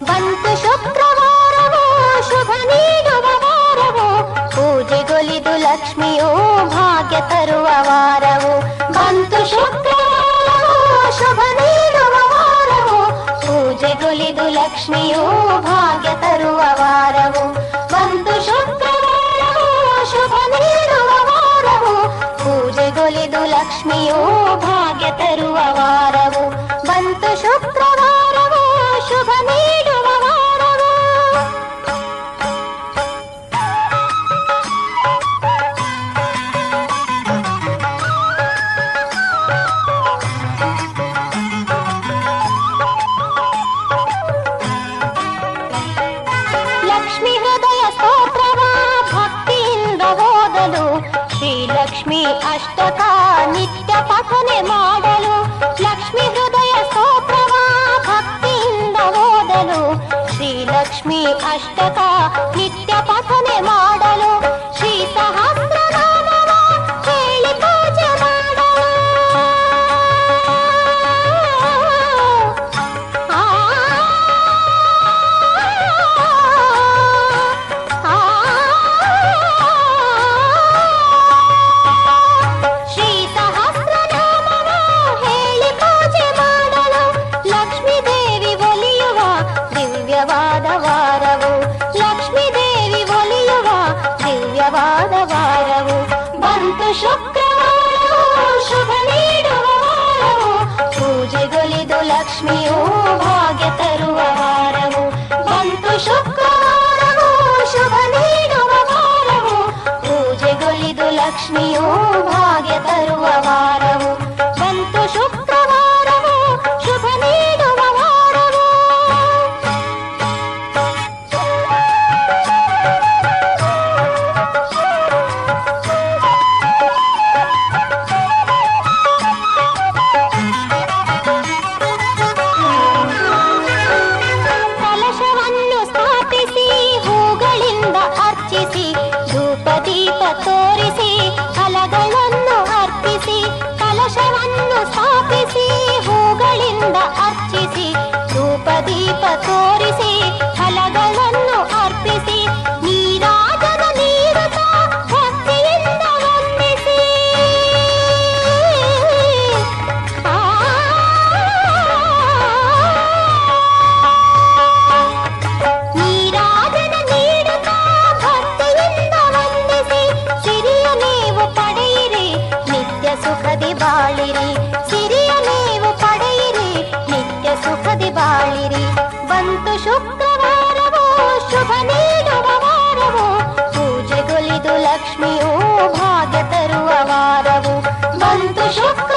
ಬಂತು ಶುಕ್ರವಾರವೋ ಶುಭ ನೀಡುವ ವಾರವೋ ಪೂಜೆಗೊಲಿದು ಲಕ್ಷ್ಮಿಯೋ ಭಾಗ್ಯ ತರುವ ವಾರವು ಬಂತು ಶುಕ್ರವಾರವೋ ಶುಭ ನೀಡುವ ವಾರವು ಪೂಜೆಗೊಲಿದು ಲಕ್ಷ್ಮಿಯೋ ಭಾಗ್ಯ ತರುವ ವಾರವು ಬಂತು ಶುಕ್ರವಾರವೋ ಶುಭ ನೀಡುವ ವಾರವು ಪೂಜೆಗೊಲಿದು ಲಕ್ಷ್ಮಿಯೋ ಭಾಗ್ಯ ತರುವ ವಾರವು ಬಂತು ಶುಕ್ರವಾರವೋ ಶುಭ ನೀಡುವ ವಾರವು ಲಕ್ಷ್ಮಿ ಹೃದಯ ಸ್ತೋತ್ರವ ಭಕ್ತಿಯಿಂದ ಓದಲು ಶ್ರೀಲಕ್ಷ್ಮಿ ಅಷ್ಟಕ ನಿತ್ಯ ಪಠನೆ ಮಾಡಲು ಲಕ್ಷ್ಮಿ ಹೃದಯ ಸ್ತೋತ್ರವ ಭಕ್ತಿಯಿಂದ ಓದಲು ಶ್ರೀಲಕ್ಷ್ಮಿ ಅಷ್ಟಕ ನಿತ್ಯ ಪಠನೆ ಮಾಡಲು ಶ್ರೀ ಸಹಸ್ರನಾಮವ ಹೇಳಿ ಪೂಜೆ ಮಾಡಲು ಆ ಶ್ರೀ ಸಹಸ್ರನಾಮವ ಹೇಳಿ ಪೂಜೆ ಮಾಡಲು ಲಕ್ಷ್ಮೀ ದೇವಿ ಒಲಿಯುವ ದಿವ್ಯವಾದ ವಾರವು ಲಕ್ಷ್ಮೀ ದೇವಿ ಒಲಿಯುವ ದಿವ್ಯವಾದ ವಾರವು ಬಂತು ಶುಕ್ರವಾರವು ಶುಭ ನೀಡುವ ವಾರವು ಪೂಜೆಗೊಲಿದು ಲಕ್ಷ್ಮಿಯು ಭಾಗ್ಯ ತರುವ ವಾರವು ಬಂತು ಶುಕ್ರವಾರವು ಶುಭ ನೀಡುವ ವಾರವು ಪೂಜೆಗೊಲಿದು ಲಕ್ಷ್ಮಿಯು ಭಾಗ್ಯ ತರುವ ವಾರವು ಬಂತು ಶುಕ್ರವಾರವು ಶುಭ ನೀಡುವ ವಾರವು ಕಲಶವನ್ನು ಸ್ಥಾಪಿಸಿ ಹೂಗಳಿಂದ ಅರ್ಚಿಸಿ ಧೂಪ ದೀಪ ತೋರಿಸಿ ಫಲಗಳನ್ನು ಅರ್ಪಿಸಿ ಕಲಶವನ್ನು ಸ್ಥಾಪಿಸಿ ಹೂಗಳಿಂದ ಅರ್ಚಿಸಿ ಧೂಪ ದೀಪ ತೋರಿಸಿ ಫಲಗಳನ್ನು ಅರ್ಪಿಸಿ ನೀರಾಜನ ನೀಡುತ್ತ ಭಕ್ತಿಯಿಂದ ವಂದಿಸಿ ನೀರಾಜನ ನೀಡುತ್ತಾ ಭಕ್ತಿಯಿಂದ ವಂದಿಸಿ ಸಿರಿಯ ನೀವು ಪಡೆಯಿರಿ ನಿತ್ಯ ಸುಖದಿ ಬಾಳಿರಿ ಸಿರಿಯ ನೀವು ಪಡೆಯಿರಿ ನಿತ್ಯ ಸುಖದಿ ಬಾಳಿರಿ ಬಂತು ಶುಕ್ರವಾರವೋ ಶುಭ ನೀಡುವ ವಾರವು ಪೂಜೆಗೊಲಿದು ಲಕ್ಷ್ಮಿಯೋ ಭಾಗ್ಯ ತರುವ ವಾರವು ಬಂತು ಶುಕ್ರ